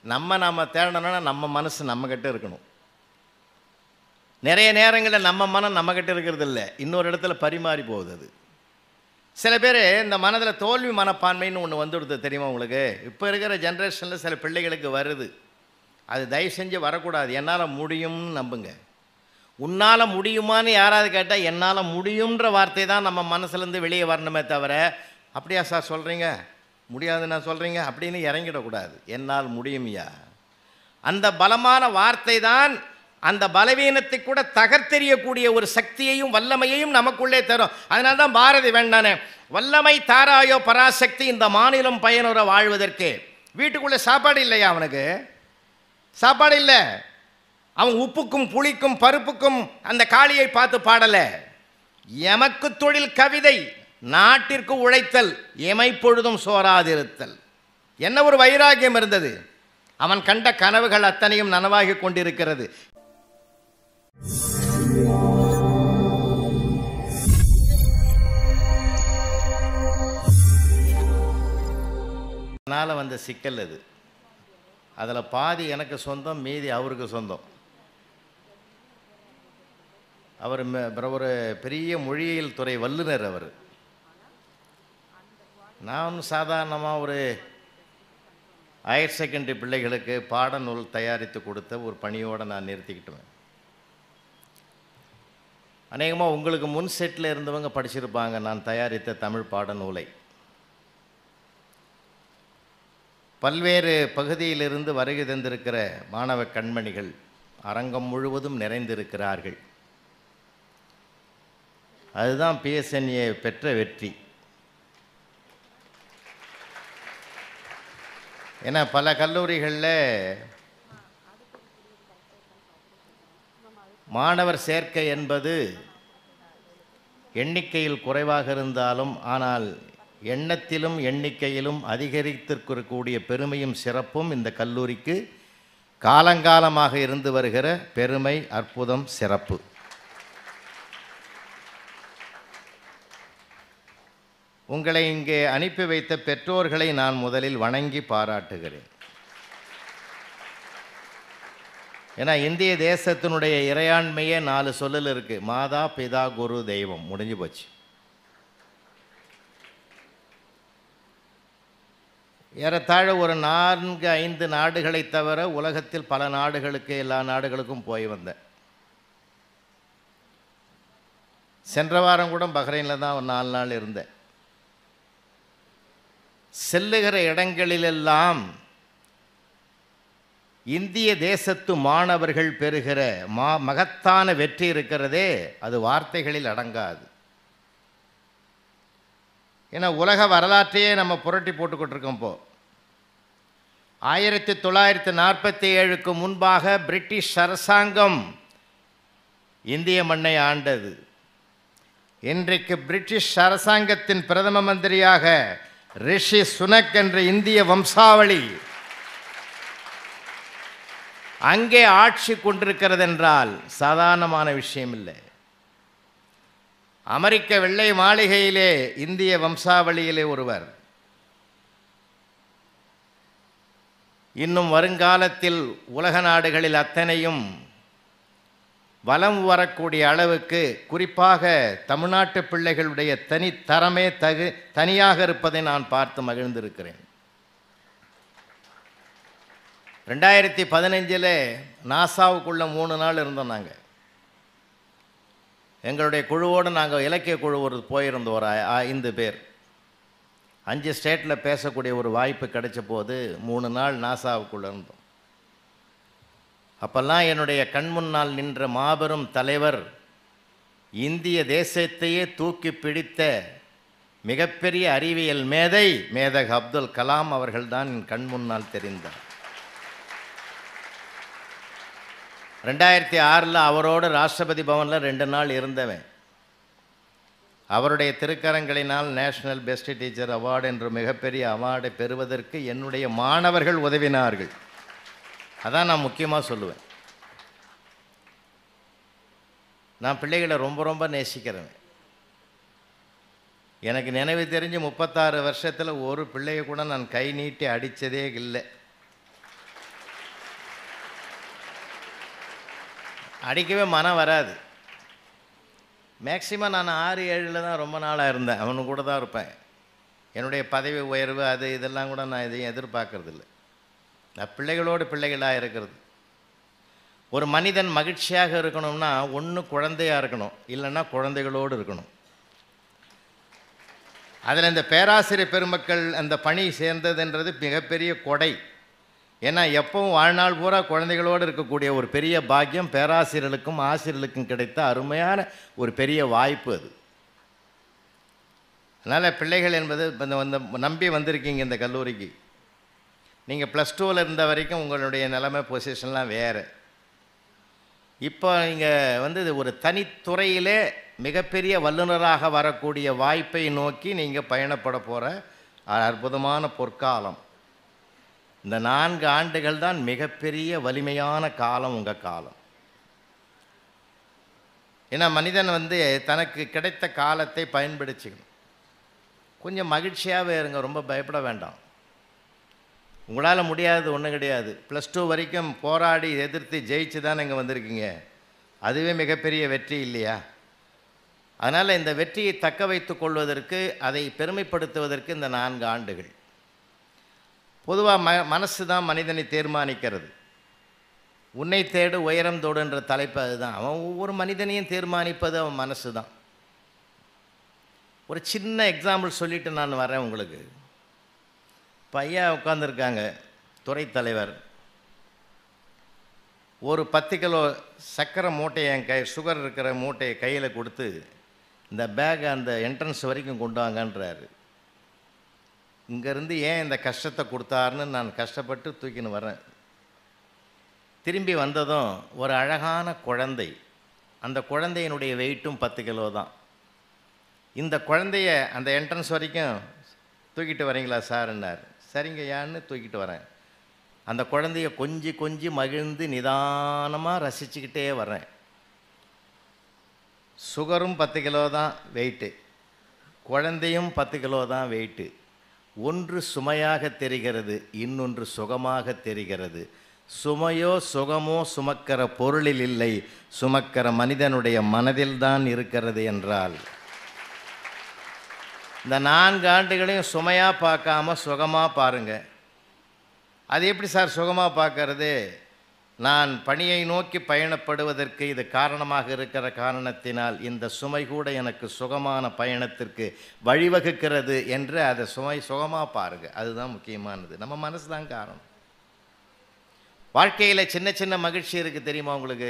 நம்ம நம்ம தேடணும்னா நம்ம மனசு நம்மக்கிட்ட இருக்கணும் நிறைய நேரங்களில் நம்ம மனம் நம்மக்கிட்ட இருக்கிறது இல்லை இன்னொரு இடத்துல பரிமாறி போகுது அது சில பேர் இந்த மனதில் தோல்வி மனப்பான்மைன்னு ஒன்று வந்துடுது தெரியுமா உங்களுக்கு இப்போ இருக்கிற ஜென்ரேஷனில் சில பிள்ளைகளுக்கு வருது அது தயவு செஞ்சு வரக்கூடாது என்னால் முடியும்னு நம்புங்க உன்னால் முடியுமான்னு யாராவது கேட்டால் என்னால் முடியுன்ற வார்த்தை தான் நம்ம மனசுலேருந்து வெளியே வரணுமே தவிர அப்படியா சார் சொல்கிறீங்க முடியாதுன்னா சொல்கிறீங்க அப்படின்னு இறங்கிடக்கூடாது என்னால் முடியும்யா அந்த பலமான வார்த்தை தான் அந்த பலவீனத்தை கூட தகர்த்தெறியக்கூடிய ஒரு சக்தியையும் வல்லமையையும் நமக்குள்ளே தரும் அதனால தான் பாரதி வேண்டானே வல்லமை தாராயோ பராசக்தி இந்த மாநிலம் பயனுற வாழ்வதற்கு வீட்டுக்குள்ளே சாப்பாடு இல்லையா அவனுக்கு சாப்பாடு இல்லை அவன் உப்புக்கும் புளிக்கும் பருப்புக்கும் அந்த காளியை பார்த்து பாடலை எமக்கு தொழில் கவிதை நாட்டிற்கு உழைத்தல் எமைப்பொழுதும் சோராதிருத்தல் என்ன ஒரு வைராகியம் இருந்தது அவன் கண்ட கனவுகள் அத்தனையும் நனவாகி கொண்டிருக்கிறது அதனால் வந்த சிக்கல் அது அதில் பாதி எனக்கு சொந்தம் மீதி அவருக்கு சொந்தம் அவர் ம- அப்புறம் ஒரு பெரிய மொழியியல் துறை வல்லுனர் அவர் நான் சாதாரணமாக ஒரு ஹையர் செகண்டரி பிள்ளைகளுக்கு பாடநூல் தயாரித்து கொடுத்த ஒரு பணியோடு நான் நிறுத்திக்கிட்டுவேன் அநேகமாக உங்களுக்கு முன் செட்டில் இருந்தவங்க படிச்சிருப்பாங்க நான் தயாரித்த தமிழ் பாடநூலை பல்வேறு பகுதியிலிருந்து வருகை தந்திருக்கிற மாணவ கண்மணிகள் அரங்கம் முழுவதும் நிறைந்திருக்கிறார்கள் அதுதான் பிஎஸ்என்ஏ பெற்ற வெற்றி ஏன்னா பல கல்லூரிகளில் மாணவர் சேர்க்கை என்பது எண்ணிக்கையில் குறைவாக இருந்தாலும் ஆனால் எண்ணத்திலும் எண்ணிக்கையிலும் அதிகரித்திருக்கக்கூடிய பெருமையும் சிறப்பும் இந்த கல்லூரிக்கு காலங்காலமாக இருந்து வருகிற பெருமை அற்புதம் சிறப்பு உங்களை இங்கே அனுப்பி வைத்த பெற்றோர்களை நான் முதலில் வணங்கி பாராட்டுகிறேன் ஏன்னா இந்திய தேசத்தினுடைய இறையாண்மையே நாலு சொல்லல் இருக்கு மாதா பிதா குரு தெய்வம் முடிஞ்சு போச்சு ஏறத்தாழ ஒரு நான்கு ஐந்து நாடுகளை தவிர உலகத்தில் பல நாடுகளுக்கு எல்லா நாடுகளுக்கும் போய் வந்தேன் சென்ற வாரம் கூட பஹ்ரைனில் தான் ஒரு நாலு நாள் இருந்தேன் செல்லுகிற இடங்களிலெல்லாம் இந்திய தேசத்து மாணவர்கள் பெறுகிற மா மகத்தான வெற்றி இருக்கிறதே அது வார்த்தைகளில் அடங்காது ஏன்னா உலக வரலாற்றையே நம்ம புரட்டி போட்டுக்கிட்டு இருக்கோம் இப்போ ஆயிரத்தி தொள்ளாயிரத்தி நாற்பத்தி ஏழுக்கு முன்பாக பிரிட்டிஷ் அரசாங்கம் இந்திய மண்ணை ஆண்டது இன்றைக்கு பிரிட்டிஷ் அரசாங்கத்தின் பிரதம மந்திரியாக ரிஷி சுனக் என்ற இந்திய வம்சாவளி அங்கே ஆட்சி கொண்டிருக்கிறது என்றால் சாதாரணமான விஷயம் இல்லை அமெரிக்க வெள்ளை மாளிகையிலே இந்திய வம்சாவளியிலே ஒருவர் இன்னும் வருங்காலத்தில் உலக நாடுகளில் அத்தனையும் வலம் வரக்கூடிய அளவுக்கு குறிப்பாக தமிழ்நாட்டு பிள்ளைகளுடைய தனித்தரமே தகு தனியாக இருப்பதை நான் பார்த்து மகிழ்ந்திருக்கிறேன் ரெண்டாயிரத்தி பதினஞ்சில் நாசாவுக்குள்ள மூணு நாள் இருந்தோம் நாங்கள் எங்களுடைய குழுவோடு நாங்கள் இலக்கிய குழு ஒரு போயிருந்தோம் ஒரு ஐ- ஐந்து பேர் அஞ்சு ஸ்டேட்டில் பேசக்கூடிய ஒரு வாய்ப்பு கிடைச்ச போது மூணு நாள் நாசாவுக்குள்ளே இருந்தோம் அப்பெல்லாம் என்னுடைய கண் முன்னால் நின்ற மாபெரும் தலைவர் இந்திய தேசத்தையே தூக்கி பிடித்த மிகப்பெரிய அறிவியல் மேதை மேதக அப்துல் கலாம் அவர்கள்தான் என் கண் முன்னால் தெரிந்தார் ரெண்டாயிரத்தி ஆறில் அவரோடு ராஷ்டிரபதி பவனில் ரெண்டு நாள் இருந்தவன் அவருடைய திருக்கரங்களினால் நேஷனல் பெஸ்ட் டீச்சர் அவார்டு என்ற மிகப்பெரிய அவார்டை பெறுவதற்கு என்னுடைய மாணவர்கள் உதவினார்கள் அதான் நான் முக்கியமாக சொல்லுவேன் நான் பிள்ளைகளை ரொம்ப ரொம்ப நேசிக்கிறேன் எனக்கு நினைவு தெரிஞ்சு முப்பத்தாறு வருஷத்தில் ஒரு பிள்ளைய கூட நான் கை நீட்டி அடித்ததே இல்லை அடிக்கவே மனம் வராது மேக்சிமம் நான் ஆறு ஏழில் தான் ரொம்ப நாளாக இருந்தேன் அவனு கூட தான் இருப்பேன் என்னுடைய பதவி உயர்வு அது இதெல்லாம் கூட நான் எதையும் எதிர்பார்க்கறதில்ல நான் பிள்ளைகளோடு பிள்ளைகளாக இருக்கிறது ஒரு மனிதன் மகிழ்ச்சியாக இருக்கணும்னா ஒன்று குழந்தையாக இருக்கணும் இல்லைன்னா குழந்தைகளோடு இருக்கணும் அதில் இந்த பேராசிரியர் பெருமக்கள் அந்த பணி சேர்ந்ததுன்றது மிகப்பெரிய கொடை ஏன்னா எப்பவும் வாழ்நாள் பூரா குழந்தைகளோடு இருக்கக்கூடிய ஒரு பெரிய பாக்கியம் பேராசிரியர்களுக்கும் ஆசிரியர்களுக்கும் கிடைத்த அருமையான ஒரு பெரிய வாய்ப்பு அது அதனால் பிள்ளைகள் என்பது இப்ப இந்த வந்து நம்பி வந்திருக்கீங்க இந்த கல்லூரிக்கு நீங்கள் ப்ளஸ் டூவில் இருந்த வரைக்கும் உங்களுடைய நிலைமை பொசிஷன்லாம் வேறு இப்போ நீங்கள் வந்து இது ஒரு தனித்துறையிலே மிகப்பெரிய வல்லுநராக வரக்கூடிய வாய்ப்பை நோக்கி நீங்கள் பயணப்பட போகிற அற்புதமான பொற்காலம் இந்த நான்கு ஆண்டுகள் தான் மிகப்பெரிய வலிமையான காலம் உங்கள் காலம் ஏன்னா மனிதன் வந்து தனக்கு கிடைத்த காலத்தை பயன்படுத்திக்கணும் கொஞ்சம் மகிழ்ச்சியாகவே இருங்க ரொம்ப பயப்பட வேண்டாம் உங்களால் முடியாதது ஒன்றும் கிடையாது ப்ளஸ் டூ வரைக்கும் போராடி எதிர்த்து ஜெயிச்சு தான் இங்கே வந்திருக்கீங்க அதுவே மிகப்பெரிய வெற்றி இல்லையா அதனால் இந்த வெற்றியை தக்க வைத்து கொள்வதற்கு அதை பெருமைப்படுத்துவதற்கு இந்த நான்கு ஆண்டுகள் பொதுவாக ம மனசு தான் மனிதனை தீர்மானிக்கிறது உன்னை தேடு உயரம் தோடுன்ற தலைப்பு அதுதான் அவன் ஒவ்வொரு மனிதனையும் தீர்மானிப்பது அவன் மனசு தான் ஒரு சின்ன எக்ஸாம்பிள் சொல்லிட்டு நான் வரேன் உங்களுக்கு பையன் உட்காந்துருக்காங்க துறை தலைவர் ஒரு பத்து கிலோ சர்க்கரை மூட்டையை என் கை சுகர் இருக்கிற மூட்டையை கையில் கொடுத்து இந்த பேக் அந்த என்ட்ரன்ஸ் வரைக்கும் கொண்டு வாங்கன்றாரு இங்கேருந்து ஏன் இந்த கஷ்டத்தை கொடுத்தாருன்னு நான் கஷ்டப்பட்டு தூக்கின்னு வரேன் திரும்பி வந்ததும் ஒரு அழகான குழந்தை அந்த குழந்தையினுடைய வெயிட்டும் பத்து கிலோ தான் இந்த குழந்தைய அந்த என்ட்ரன்ஸ் வரைக்கும் தூக்கிட்டு வரீங்களா சார்ன்னார் சரிங்க யான்னு தூக்கிட்டு வரேன் அந்த குழந்தைய கொஞ்சி கொஞ்சி மகிழ்ந்து நிதானமாக ரசிச்சுக்கிட்டே வரேன் சுகரும் பத்து கிலோ தான் வெயிட்டு குழந்தையும் பத்து கிலோ தான் வெயிட்டு ஒன்று சுமையாக தெரிகிறது இன்னொன்று சுகமாக தெரிகிறது சுமையோ சுகமோ சுமக்கிற பொருளில் இல்லை சுமக்கிற மனிதனுடைய மனதில்தான் இருக்கிறது என்றால் இந்த நான்கு ஆண்டுகளையும் சுமையாக பார்க்காம சுகமாக பாருங்கள் அது எப்படி சார் சுகமாக பார்க்கறது நான் பணியை நோக்கி பயணப்படுவதற்கு இது காரணமாக இருக்கிற காரணத்தினால் இந்த சுமை கூட எனக்கு சுகமான பயணத்திற்கு வழிவகுக்கிறது என்று அதை சுமை சுகமாக பாருங்க அதுதான் முக்கியமானது நம்ம மனசு தான் காரணம் வாழ்க்கையில் சின்ன சின்ன மகிழ்ச்சி இருக்குது தெரியுமா உங்களுக்கு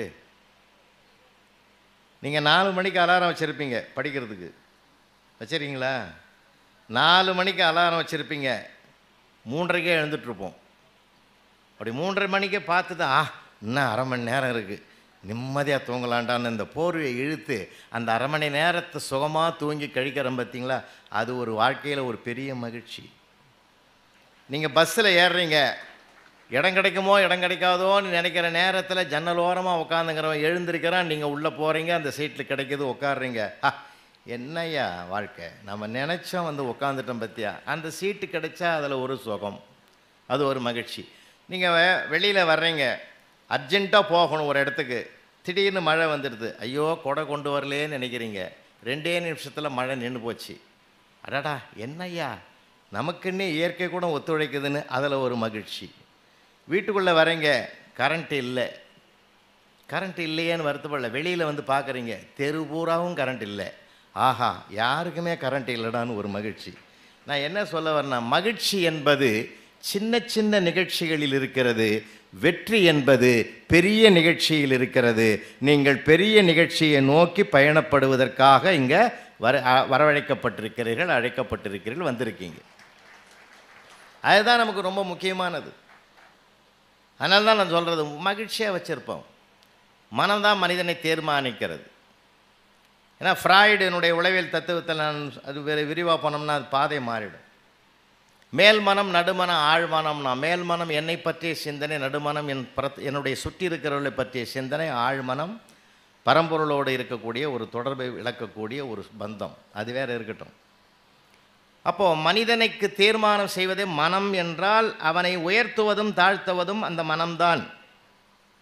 நீங்கள் நாலு மணிக்கு அலாரம் வச்சுருப்பீங்க படிக்கிறதுக்கு வச்சுருக்கீங்களா நாலு மணிக்கு அலாரம் வச்சுருப்பீங்க மூன்றரைக்கே எழுந்துட்ருப்போம் அப்படி மூன்றரை மணிக்கே பார்த்து தான் ஆ இன்னும் அரை மணி நேரம் இருக்குது நிம்மதியாக தூங்கலாண்டான்னு இந்த போர்வையை இழுத்து அந்த அரை மணி நேரத்தை சுகமாக தூங்கி கழிக்கிறோம் பார்த்தீங்களா அது ஒரு வாழ்க்கையில் ஒரு பெரிய மகிழ்ச்சி நீங்கள் பஸ்ஸில் ஏறுறீங்க இடம் கிடைக்குமோ இடம் கிடைக்காதோன்னு நினைக்கிற நேரத்தில் ஜன்னல் ஓரமாக உட்காந்துங்கிறவன் எழுந்திருக்கிறான் நீங்கள் உள்ளே போகிறீங்க அந்த சீட்டில் கிடைக்கிது உட்காடுறீங்க ஆ என்னய்யா வாழ்க்கை நம்ம நினச்சோம் வந்து உட்காந்துட்டோம் பற்றியா அந்த சீட்டு கிடைச்சா அதில் ஒரு சுகம் அது ஒரு மகிழ்ச்சி நீங்கள் வெளியில் வர்றீங்க அர்ஜெண்ட்டாக போகணும் ஒரு இடத்துக்கு திடீர்னு மழை வந்துடுது ஐயோ கொடை கொண்டு வரலேன்னு நினைக்கிறீங்க ரெண்டே நிமிஷத்தில் மழை நின்று போச்சு அடடா என்னய்யா நமக்குன்னே இயற்கை கூட ஒத்துழைக்குதுன்னு அதில் ஒரு மகிழ்ச்சி வீட்டுக்குள்ளே வரீங்க கரண்ட் இல்லை கரண்ட் இல்லையேன்னு வருத்தப்படல வெளியில் வந்து பார்க்குறீங்க தெரு பூராவும் கரண்ட் இல்லை ஆஹா யாருக்குமே கரண்ட் இல்லைடான்னு ஒரு மகிழ்ச்சி நான் என்ன சொல்ல வரேன்னா மகிழ்ச்சி என்பது சின்ன சின்ன நிகழ்ச்சிகளில் இருக்கிறது வெற்றி என்பது பெரிய நிகழ்ச்சியில் இருக்கிறது நீங்கள் பெரிய நிகழ்ச்சியை நோக்கி பயணப்படுவதற்காக இங்கே வர அ- வரவழைக்கப்பட்டிருக்கிறீர்கள் அழைக்கப்பட்டிருக்கிறீர்கள் வந்திருக்கீங்க அதுதான் நமக்கு ரொம்ப முக்கியமானது அதனால தான் நான் சொல்கிறது மகிழ்ச்சியாக வச்சுருப்போம் மனம்தான் மனிதனை தீர்மானிக்கிறது ஏன்னா ஃப்ராய்டினுடைய உளவியல் தத்துவத்தில் நான் அது வேறு விரிவாக போனோம்னா அது பாதை மாறிடும் மேல் மனம் நடுமனம் ஆழ்மனம்னா மேல் மனம் என்னை பற்றிய சிந்தனை நடுமனம் என் பிரத் என்னுடைய சுற்றி இருக்கிறவர்களை பற்றிய சிந்தனை ஆழ்மனம் பரம்பொருளோடு இருக்கக்கூடிய ஒரு தொடர்பை விளக்கக்கூடிய ஒரு பந்தம் அது வேற இருக்கட்டும் அப்போது மனிதனுக்கு தீர்மானம் செய்வதே மனம் என்றால் அவனை உயர்த்துவதும் தாழ்த்துவதும் அந்த மனம்தான்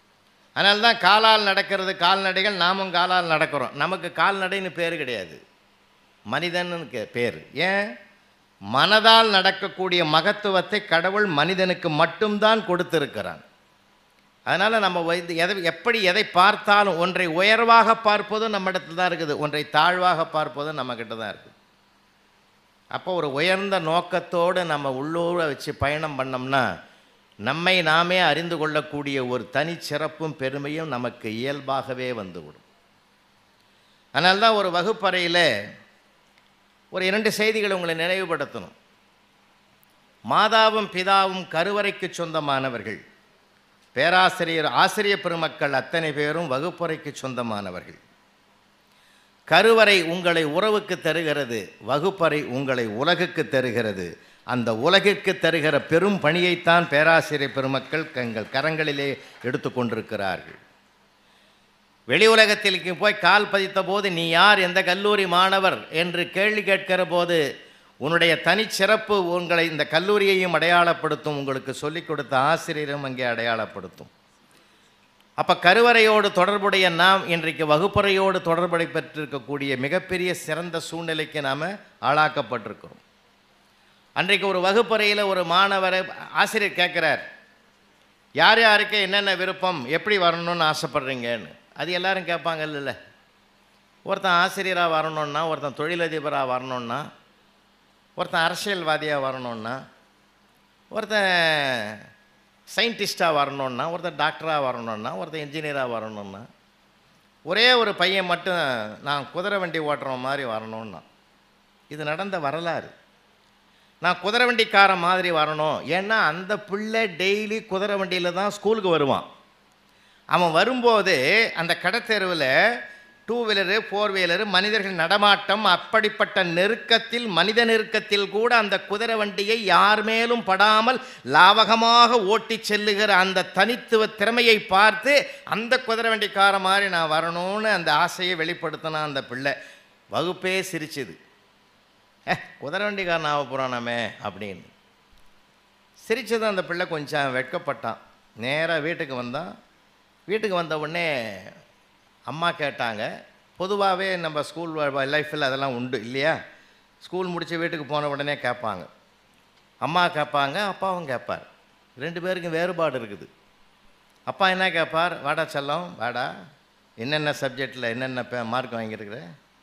அதனால தான் காலால் நடக்கிறது கால்நடைகள் நாமும் காலால் நடக்கிறோம் நமக்கு கால்நடைன்னு பேர் கிடையாது மனிதன்னு கே- பேர் ஏன் மனதால் நடக்கக்கூடிய மகத்துவத்தை கடவுள் மனிதனுக்கு மட்டும்தான் கொடுத்திருக்கிறான் அதனால் நம்ம வைத்து எதை எப்படி எதை பார்த்தாலும் ஒன்றை உயர்வாக பார்ப்பதும் நம்ம இடத்துல தான் இருக்குது ஒன்றை தாழ்வாக பார்ப்பதும் நம்மக்கிட்ட தான் இருக்குது அப்போ ஒரு உயர்ந்த நோக்கத்தோடு நம்ம உள்ளூரை வச்சு பயணம் பண்ணோம்னா நம்மை நாமே அறிந்து கொள்ளக்கூடிய ஒரு தனிச்சிறப்பும் பெருமையும் நமக்கு இயல்பாகவே வந்துவிடும் அதனால தான் ஒரு வகுப்பறையில் ஒரு இரண்டு செய்திகளை உங்களை நினைவுபடுத்தணும் மாதாவும் பிதாவும் கருவறைக்கு சொந்தமானவர்கள் பேராசிரியர் ஆசிரியர் பெருமக்கள் அத்தனை பேரும் வகுப்பறைக்கு சொந்தமானவர்கள் கருவறை உங்களை உறவுக்கு தருகிறது வகுப்பறை உங்களை உலகுக்கு தருகிறது அந்த உலகிற்கு தருகிற பெரும் பணியைத்தான் பேராசிரியர் பெருமக்கள் எங்கள் கரங்களிலே எடுத்துக்கொண்டிருக்கிறார்கள் வெளி உலகத்திற்கு போய் கால் பதித்த போது நீ யார் எந்த கல்லூரி மாணவர் என்று கேள்வி கேட்கிற போது உன்னுடைய தனிச்சிறப்பு உங்களை இந்த கல்லூரியையும் அடையாளப்படுத்தும் உங்களுக்கு சொல்லிக் கொடுத்த ஆசிரியரும் அங்கே அடையாளப்படுத்தும் அப்போ கருவறையோடு தொடர்புடைய நாம் இன்றைக்கு வகுப்பறையோடு தொடர்புடை பெற்றிருக்கக்கூடிய மிகப்பெரிய சிறந்த சூழ்நிலைக்கு நாம் ஆளாக்கப்பட்டிருக்கிறோம் அன்றைக்கு ஒரு வகுப்பறையில் ஒரு மாணவரை ஆசிரியர் கேட்குறார் யார் யாருக்கு என்னென்ன விருப்பம் எப்படி வரணும்னு ஆசைப்பட்றீங்கன்னு அது எல்லாரும் கேட்பாங்க இல்லைல்ல ஒருத்தன் ஆசிரியராக வரணுன்னா ஒருத்தன் தொழிலதிபராக வரணுன்னா ஒருத்தன் அரசியல்வாதியாக வரணுன்னா ஒருத்தன் சயின்டிஸ்டாக வரணுன்னா ஒருத்தன் டாக்டராக வரணுன்னா ஒருத்தன் இன்ஜினியராக வரணுன்னா ஒரே ஒரு பையன் மட்டும் நான் குதிரை வண்டி ஓட்டுற மாதிரி வரணுன்னா இது நடந்த வரலாறு நான் குதிரை வண்டிக்காரன் மாதிரி வரணும் ஏன்னா அந்த பிள்ளை டெய்லி குதிரை வண்டியில் தான் ஸ்கூலுக்கு வருவான் அவன் வரும்போது அந்த கடத்தெருவில் டூ வீலரு ஃபோர் வீலரு மனிதர்கள் நடமாட்டம் அப்படிப்பட்ட நெருக்கத்தில் மனித நெருக்கத்தில் கூட அந்த குதிரை வண்டியை யார் மேலும் படாமல் லாவகமாக ஓட்டி செல்லுகிற அந்த தனித்துவ திறமையை பார்த்து அந்த குதிரை வண்டிக்கார மாதிரி நான் வரணும்னு அந்த ஆசையை வெளிப்படுத்தினான் அந்த பிள்ளை வகுப்பே சிரிச்சுது ஏ குதிரை வண்டிக்காரன் ஆக போகிறானாமே அப்படின்னு சிரிச்சது அந்த பிள்ளை கொஞ்சம் வெட்கப்பட்டான் நேராக வீட்டுக்கு வந்தான் வீட்டுக்கு வந்த உடனே அம்மா கேட்டாங்க பொதுவாகவே நம்ம ஸ்கூல் லைஃப்பில் அதெல்லாம் உண்டு இல்லையா ஸ்கூல் முடித்து வீட்டுக்கு போன உடனே கேட்பாங்க அம்மா கேட்பாங்க அப்பாவும் கேட்பார் ரெண்டு பேருக்கும் வேறுபாடு இருக்குது அப்பா என்ன கேட்பார் வாடா செல்லம் வாடா என்னென்ன சப்ஜெக்டில் என்னென்ன மார்க் வாங்கியிருக்கிற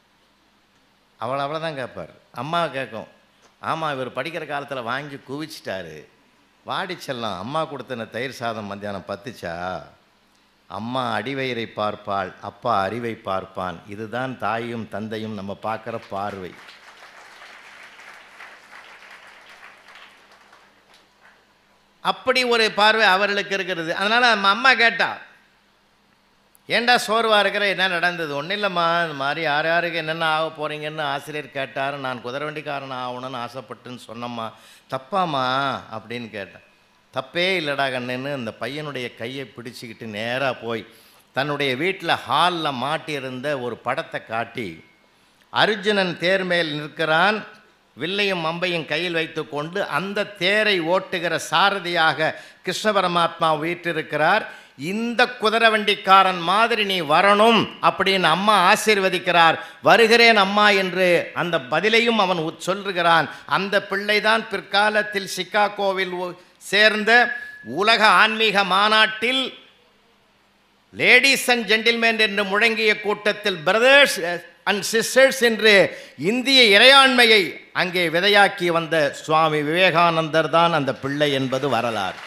அவளை அவ்வளோ தான் கேட்பார் அம்மா கேட்கும் ஆமாம் இவர் படிக்கிற காலத்தில் வாங்கி குவிச்சிட்டாரு வாடி செல்லம் அம்மா கொடுத்தன தயிர் சாதம் மத்தியானம் பத்துச்சா அம்மா அடிவயிறை பார்ப்பாள் அப்பா அறிவை பார்ப்பான் இதுதான் தாயும் தந்தையும் நம்ம பார்க்குற பார்வை அப்படி ஒரு பார்வை அவர்களுக்கு இருக்கிறது அதனால் நம்ம அம்மா கேட்டா ஏன்டா சோர்வாக இருக்கிற என்ன நடந்தது ஒன்றும் இல்லைம்மா இந்த மாதிரி யார் யாருக்கு என்னென்ன ஆக போகிறீங்கன்னு ஆசிரியர் கேட்டார் நான் குதிரை வண்டிக்காரன் ஆகணும்னு ஆசைப்பட்டுன்னு சொன்னம்மா தப்பாம்மா அப்படின்னு கேட்டேன் தப்பே இல்லைடா கண்ணுன்னு அந்த பையனுடைய கையை பிடிச்சிக்கிட்டு நேராக போய் தன்னுடைய வீட்டில் ஹாலில் மாட்டியிருந்த ஒரு படத்தை காட்டி அர்ஜுனன் தேர் மேல் நிற்கிறான் வில்லையும் அம்பையும் கையில் வைத்துக்கொண்டு அந்த தேரை ஓட்டுகிற சாரதியாக கிருஷ்ண பரமாத்மா வீற்றிருக்கிறார் இந்த குதிரை வண்டிக்காரன் மாதிரி நீ வரணும் அப்படின்னு அம்மா ஆசீர்வதிக்கிறார் வருகிறேன் அம்மா என்று அந்த பதிலையும் அவன் உத்- சொல்லுகிறான் அந்த பிள்ளைதான் பிற்காலத்தில் சிக்காகோவில் ஒ- சேர்ந்த உலக ஆன்மீக மாநாட்டில் லேடிஸ் அண்ட் ஜென்டில்மேன் என்று முழங்கிய கூட்டத்தில் பிரதர்ஸ் அண்ட் சிஸ்டர்ஸ் என்று இந்திய இறையாண்மையை அங்கே விதையாக்கி வந்த சுவாமி விவேகானந்தர் தான் அந்த பிள்ளை என்பது வரலாறு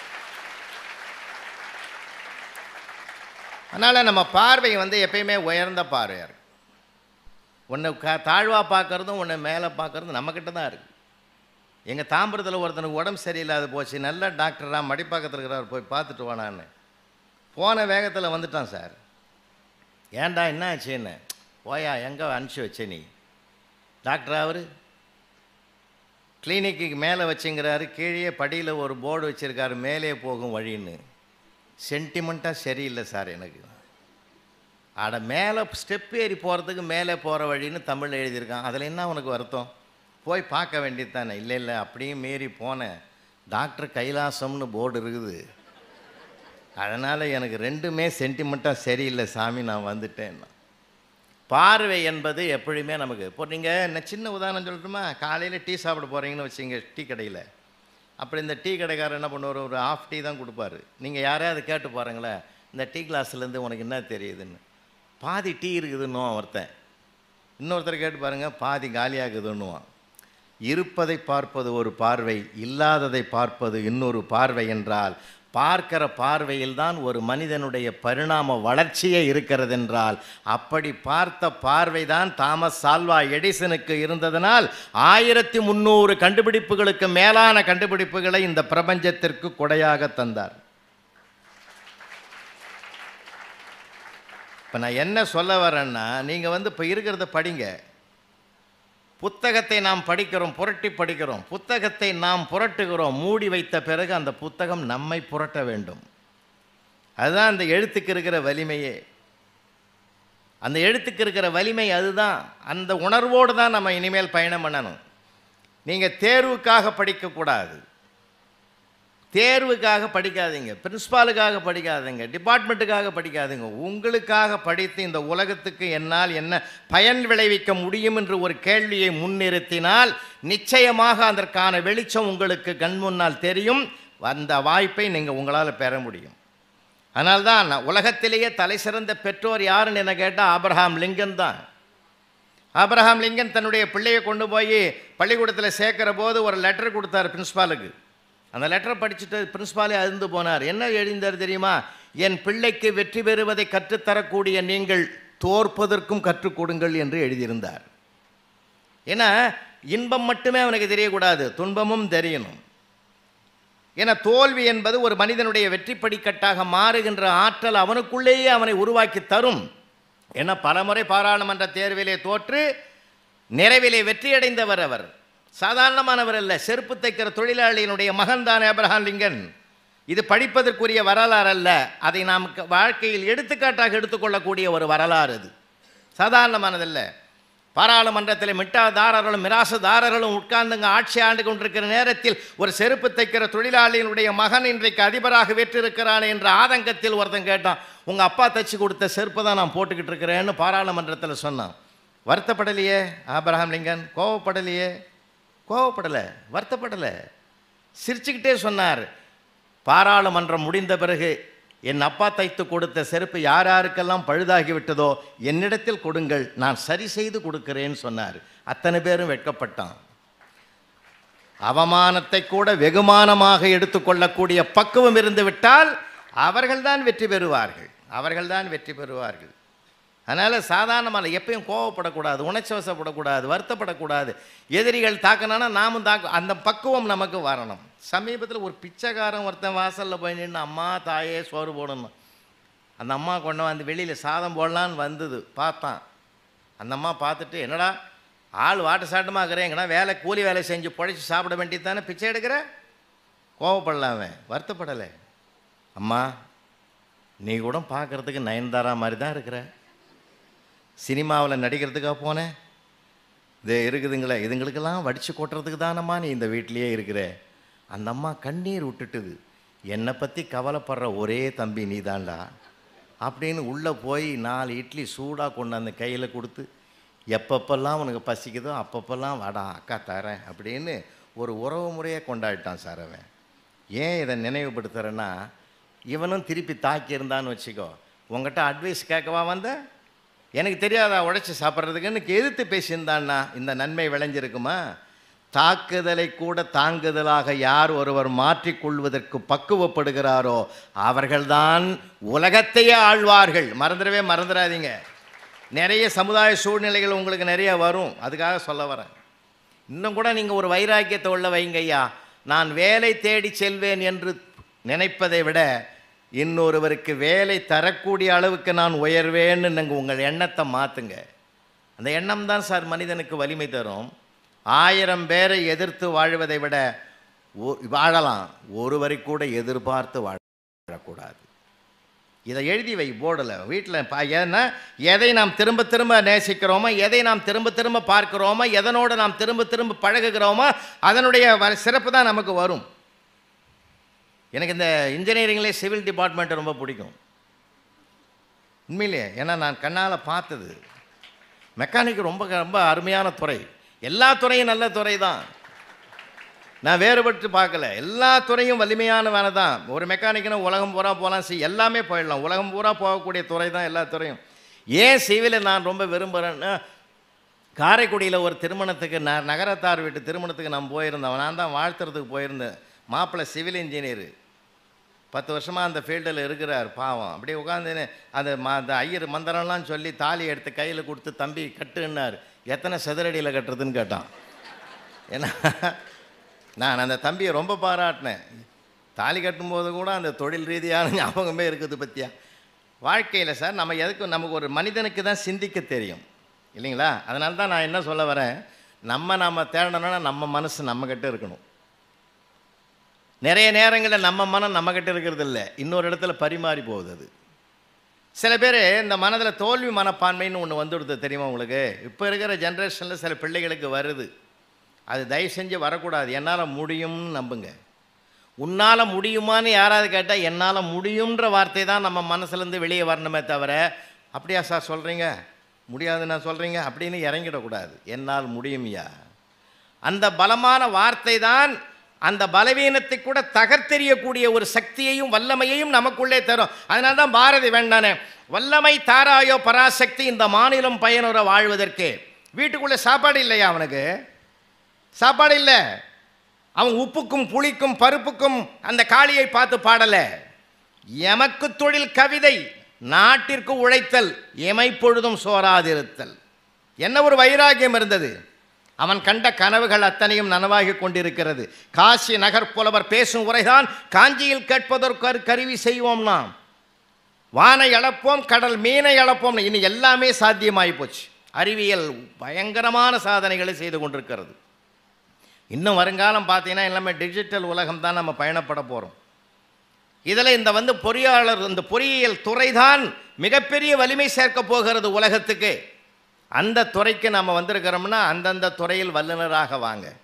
அதனால் நம்ம பார்வை வந்து எப்பயுமே உயர்ந்த பார்வையாக இருக்கு ஒன்று க தாழ்வாக பார்க்குறதும் ஒன்று மேலே பார்க்குறதும் நம்மக்கிட்ட தான் இருக்குது எங்கள் தாம்பரத்தில் ஒருத்தனுக்கு உடம்பு சரியில்லாத போச்சு நல்ல டாக்டராக மடிப்பாக்கத்தில் இருக்கிறார் போய் பார்த்துட்டு வானான்னு போன வேகத்தில் வந்துட்டான் சார் ஏன்டா என்ன ஆச்சுன்னு போயா எங்கே அனுப்பிச்சி வச்ச நீ டாக்டர் அவர் கிளினிக்கு மேலே வச்சுங்கிறாரு கீழே படியில் ஒரு போர்டு வச்சுருக்காரு மேலே போகும் வழின்னு சென்டிமெண்ட்டாக சரியில்லை சார் எனக்கு அட மேலே ஸ்டெப் ஏறி போகிறதுக்கு மேலே போகிற வழின்னு தமிழ் எழுதியிருக்கான் அதில் என்ன உனக்கு வருத்தம் போய் பார்க்க வேண்டியது தானே இல்லை இல்லை அப்படியும் மீறி போனேன் டாக்டர் கைலாசம்னு போர்டு இருக்குது அதனால் எனக்கு ரெண்டுமே சென்டிமெண்ட்டாக சரியில்லை சாமி நான் வந்துட்டேன்னா பார்வை என்பது எப்பொழுதுமே நமக்கு இப்போ நீங்கள் என்ன சின்ன உதாரணம் சொல்லட்டுமா காலையில் டீ சாப்பிட போகிறீங்கன்னு வச்சுங்க டீ கடையில் அப்புறம் இந்த டீ கடைக்காரர் என்ன பண்ணுவார் ஒரு ஆஃப் டீ தான் கொடுப்பாரு நீங்கள் யாரையாவது கேட்டு பாருங்களேன் இந்த டீ கிளாஸ்லேருந்து உனக்கு என்ன தெரியுதுன்னு பாதி டீ இருக்குதுன்னுவான் ஒருத்தன் இன்னொருத்தர் கேட்டு பாருங்க பாதி காலியாகுதுன்னுவான் இருப்பதை பார்ப்பது ஒரு பார்வை இல்லாததை பார்ப்பது இன்னொரு பார்வை என்றால் பார்க்கிற பார்வையில்தான் ஒரு மனிதனுடைய பரிணாம வளர்ச்சியே இருக்கிறது என்றால் அப்படி பார்த்த பார்வைதான் தாமஸ் சால்வா எடிசனுக்கு இருந்ததனால் ஆயிரத்தி முந்நூறு கண்டுபிடிப்புகளுக்கு மேலான கண்டுபிடிப்புகளை இந்த பிரபஞ்சத்திற்கு கொடையாக தந்தார் இப்போ நான் என்ன சொல்ல வரேன்னா நீங்கள் வந்து இப்போ இருக்கிறத படிங்க புத்தகத்தை நாம் படிக்கிறோம் புரட்டி படிக்கிறோம் புத்தகத்தை நாம் புரட்டுகிறோம் மூடி வைத்த பிறகு அந்த புத்தகம் நம்மை புரட்ட வேண்டும் அதுதான் அந்த எழுத்துக்கு இருக்கிற வலிமையே அந்த எழுத்துக்கு இருக்கிற வலிமை அதுதான் அந்த உணர்வோடு தான் நம்ம இனிமேல் பயணம் பண்ணணும் நீங்கள் தேர்வுக்காக படிக்கக்கூடாது தேர்வுக்காக படிக்காதீங்க பிரின்ஸ்பாலுக்காக படிக்காதீங்க டிபார்ட்மெண்ட்டுக்காக படிக்காதீங்க உங்களுக்காக படித்து இந்த உலகத்துக்கு என்னால் என்ன பயன் விளைவிக்க முடியும் என்று ஒரு கேள்வியை முன்னிறுத்தினால் நிச்சயமாக அதற்கான வெளிச்சம் உங்களுக்கு கண் முன்னால் தெரியும் அந்த வாய்ப்பை நீங்கள் உங்களால் பெற முடியும் அதனால்தான் நான் உலகத்திலேயே தலை சிறந்த பெற்றோர் யாருன்னு என்ன கேட்டால் ஆபிரஹாம் லிங்கன் தான் ஆபிரஹாம் லிங்கன் தன்னுடைய பிள்ளையை கொண்டு போய் பள்ளிக்கூடத்தில் சேர்க்கிற போது ஒரு லெட்டர் கொடுத்தார் பிரின்ஸ்பாலுக்கு அந்த லெட்டரை படிச்சுட்டு பிரின்ஸ்பாலே அருந்து போனார் என்ன எழுந்தார் தெரியுமா என் பிள்ளைக்கு வெற்றி பெறுவதை கற்றுத்தரக்கூடிய நீங்கள் தோற்பதற்கும் கற்றுக் கொடுங்கள் என்று எழுதியிருந்தார் ஏன்னா இன்பம் மட்டுமே அவனுக்கு தெரியக்கூடாது துன்பமும் தெரியணும் ஏன்னா தோல்வி என்பது ஒரு மனிதனுடைய வெற்றி படிக்கட்டாக மாறுகின்ற ஆற்றல் அவனுக்குள்ளேயே அவனை உருவாக்கி தரும் ஏன்னா பலமுறை பாராளுமன்ற தேர்விலே தோற்று நிறைவிலே வெற்றியடைந்தவர் அவர் சாதாரணமானவர் அல்ல செருப்பு தைக்கிற தொழிலாளியினுடைய மகன் தான் அப்ரஹாம் லிங்கன் இது படிப்பதற்குரிய வரலாறு அல்ல அதை நாம் க- வாழ்க்கையில் எடுத்துக்காட்டாக எடுத்துக்கொள்ளக்கூடிய ஒரு வரலாறு அது சாதாரணமானதல்ல பாராளுமன்றத்தில் மிட்டாதாரர்களும் மிராசுதாரர்களும் உட்கார்ந்துங்க ஆட்சி ஆண்டு கொண்டிருக்கிற நேரத்தில் ஒரு செருப்பு தைக்கிற தொழிலாளியினுடைய மகன் இன்றைக்கு அதிபராக வெற்றிருக்கிறான் என்ற ஆதங்கத்தில் ஒருத்தன் கேட்டான் உங்கள் அப்பா தைச்சு கொடுத்த செருப்பை தான் நான் போட்டுக்கிட்டு இருக்கிறேன்னு பாராளுமன்றத்தில் சொன்னான் வருத்தப்படலையே ஆபிரகாம் லிங்கன் கோவப்படலையே கோவப்படலை வருத்தப்படலை சிரிச்சுக்கிட்டே சொன்னார் பாராளுமன்றம் முடிந்த பிறகு என் அப்பா தைத்து கொடுத்த செருப்பு யார் யாருக்கெல்லாம் பழுதாகி விட்டதோ என்னிடத்தில் கொடுங்கள் நான் சரி செய்து கொடுக்கிறேன்னு சொன்னார் அத்தனை பேரும் வெட்கப்பட்டான் அவமானத்தை கூட வெகுமானமாக எடுத்துக்கொள்ளக்கூடிய பக்குவம் இருந்து விட்டால் அவர்கள்தான் வெற்றி பெறுவார்கள் அவர்கள்தான் வெற்றி பெறுவார்கள் அதனால் சாதாரணமான எப்பயும் கோவப்படக்கூடாது உணர்ச்சி வசப்படக்கூடாது வருத்தப்படக்கூடாது எதிரிகள் தாக்கினானா நாமும் தாக்க அந்த பக்குவம் நமக்கு வரணும் சமீபத்தில் ஒரு பிச்சைக்காரன் ஒருத்தன் வாசலில் போய் நின்று அம்மா தாயே சோறு போடணும் அந்த அம்மா கொண்டு வந்து வெளியில் சாதம் போடலான்னு வந்தது பார்த்தான் அந்த அம்மா பார்த்துட்டு என்னடா ஆள் வாட்டு சாட்டமாக இருக்கிறேங்கன்னா வேலை கூலி வேலை செஞ்சு பொழைச்சி சாப்பிட வேண்டியது தானே பிச்சை எடுக்கிற கோவப்படல அவன் வருத்தப்படலை அம்மா நீ கூட பார்க்குறதுக்கு நயன்தாரா மாதிரி தான் இருக்கிற சினிமாவில் நடிக்கிறதுக்காக போனேன் இது இருக்குதுங்களே இதுங்களுக்கெல்லாம் வடித்து கொட்டுறதுக்கு தானம்மா நீ இந்த வீட்டிலேயே இருக்கிற அந்த அம்மா கண்ணீர் விட்டுட்டுது என்னை பற்றி கவலைப்படுற ஒரே தம்பி நீ தான்டா அப்படின்னு உள்ளே போய் நாலு இட்லி சூடாக கொண்டாந்து கையில் கொடுத்து எப்பப்பெல்லாம் உனக்கு பசிக்குதோ அப்பப்பெல்லாம் வாடா அக்கா தரேன் அப்படின்னு ஒரு உறவு முறையை கொண்டாடிட்டான் சார் அவன் ஏன் இதை நினைவுபடுத்துகிறேன்னா இவனும் திருப்பி தாக்கி இருந்தான்னு வச்சுக்கோ உங்ககிட்ட அட்வைஸ் கேட்கவா வந்த எனக்கு தெரியாதா உடைச்சி சாப்பிட்றதுக்குன்னு எதிர்த்து பேசியிருந்தான்னா இந்த நன்மை விளைஞ்சிருக்குமா தாக்குதலை கூட தாங்குதலாக யார் ஒருவர் மாற்றிக்கொள்வதற்கு பக்குவப்படுகிறாரோ அவர்கள்தான் உலகத்தையே ஆழ்வார்கள் மறந்துடவே மறந்துடாதீங்க நிறைய சமுதாய சூழ்நிலைகள் உங்களுக்கு நிறைய வரும் அதுக்காக சொல்ல வரேன் இன்னும் கூட நீங்கள் ஒரு வைராக்கியத்தை உள்ள வைங்க ஐயா நான் வேலை தேடி செல்வேன் என்று நினைப்பதை விட இன்னொருவருக்கு வேலை தரக்கூடிய அளவுக்கு நான் உயர்வேன்னு நீங்கள் உங்கள் எண்ணத்தை மாற்றுங்க அந்த எண்ணம் தான் சார் மனிதனுக்கு வலிமை தரும் ஆயிரம் பேரை எதிர்த்து வாழ்வதை விட ஒ- வாழலாம் ஒருவரை கூட எதிர்பார்த்து வாழக்கூடாது இதை எழுதி வை போர்டில் வீட்டில் பா ஏன்னா எதை நாம் திரும்ப திரும்ப நேசிக்கிறோமோ எதை நாம் திரும்ப திரும்ப பார்க்கிறோமோ எதனோடு நாம் திரும்ப திரும்ப பழகுகிறோமோ அதனுடைய வ- சிறப்பு தான் நமக்கு வரும் எனக்கு இந்த இன்ஜினியரிங்லேயே சிவில் டிபார்ட்மெண்ட் ரொம்ப பிடிக்கும் உண்மையிலேயே ஏன்னா நான் கண்ணால் பார்த்தது மெக்கானிக் ரொம்ப ரொம்ப அருமையான துறை எல்லா துறையும் நல்ல துறை தான் நான் வேறுபட்டு பார்க்கல எல்லா துறையும் வலிமையான வேலை தான் ஒரு மெக்கானிக்னா உலகம் பூரா போகலாம் சி எல்லாமே போயிடலாம் உலகம் பூரா போகக்கூடிய துறை தான் எல்லா துறையும் ஏன் சிவிலை நான் ரொம்ப விரும்புகிறேன்னா காரைக்குடியில் ஒரு திருமணத்துக்கு ந நகரத்தார் வீட்டு திருமணத்துக்கு நான் போயிருந்தேன் நான் தான் வாழ்த்துறதுக்கு போயிருந்தேன் மாப்பிள்ளை சிவில் இன்ஜினியரு பத்து வருஷமாக அந்த ஃபீல்டில் இருக்கிறார் பாவம் அப்படியே உட்காந்து அந்த ம அந்த ஐயர் மந்திரம்லாம் சொல்லி தாலி எடுத்து கையில் கொடுத்து தம்பி கட்டுன்னார் எத்தனை சதுரடியில் கட்டுறதுன்னு கேட்டான் ஏன்னா நான் அந்த தம்பியை ரொம்ப பாராட்டினேன் தாலி கட்டும்போது கூட அந்த தொழில் ரீதியான ஞாபகமே இருக்குது பற்றியா வாழ்க்கையில் சார் நம்ம எதுக்கு நமக்கு ஒரு மனிதனுக்கு தான் சிந்திக்க தெரியும் இல்லைங்களா அதனால தான் நான் என்ன சொல்ல வரேன் நம்ம நம்ம தேடணும்னா நம்ம மனசு நம்மக்கிட்ட இருக்கணும் நிறைய நேரங்களில் நம்ம மனம் நம்மக்கிட்ட இருக்கிறது இல்லை இன்னொரு இடத்துல பரிமாறி போகுது அது சில பேர் இந்த மனதில் தோல்வி மனப்பான்மைன்னு ஒன்று வந்துடுது தெரியுமா உங்களுக்கு இப்போ இருக்கிற ஜென்ரேஷனில் சில பிள்ளைகளுக்கு வருது அது தயவு செஞ்சு வரக்கூடாது என்னால் முடியும்னு நம்புங்க உன்னால் முடியுமான்னு யாராவது கேட்டால் என்னால் முடியுன்ற வார்த்தை தான் நம்ம மனசுலேருந்து வெளியே வரணுமே தவிர அப்படியா சார் சொல்கிறீங்க முடியாதுன்னா சொல்கிறீங்க அப்படின்னு இறங்கிடக்கூடாது என்னால் முடியும்யா அந்த பலமான வார்த்தை தான் அந்த பலவீனத்தை கூட தகர்த்தெறியக்கூடிய ஒரு சக்தியையும் வல்லமையையும் நமக்குள்ளே தரும் அதனால தான் பாரதி வேண்டானே வல்லமை தாராயோ பராசக்தி இந்த மாநிலம் பயனுற வாழ்வதற்கு வீட்டுக்குள்ளே சாப்பாடு இல்லையா அவனுக்கு சாப்பாடு இல்லை அவன் உப்புக்கும் புளிக்கும் பருப்புக்கும் அந்த காளியை பார்த்து பாடலை எமக்கு தொழில் கவிதை நாட்டிற்கு உழைத்தல் எமைப்பொழுதும் சோராதிருத்தல் என்ன ஒரு வைராகியம் இருந்தது அவன் கண்ட கனவுகள் அத்தனையும் நனவாகி கொண்டிருக்கிறது காசி நகர் புலவர் பேசும் உரைதான் காஞ்சியில் கேட்பதற்கு ஒரு கருவி செய்வோம் நாம் வானை அளப்போம் கடல் மீனை அளப்போம் இனி எல்லாமே சாத்தியமாகி போச்சு அறிவியல் பயங்கரமான சாதனைகளை செய்து கொண்டிருக்கிறது இன்னும் வருங்காலம் பார்த்தீங்கன்னா எல்லாமே டிஜிட்டல் உலகம் தான் நம்ம பயணப்பட போகிறோம் இதில் இந்த வந்து பொறியாளர் இந்த பொறியியல் துறை தான் மிகப்பெரிய வலிமை சேர்க்க போகிறது உலகத்துக்கு அந்த துறைக்கு நம்ம வந்திருக்கிறோம்னா அந்தந்த துறையில் வல்லுநராக வாங்க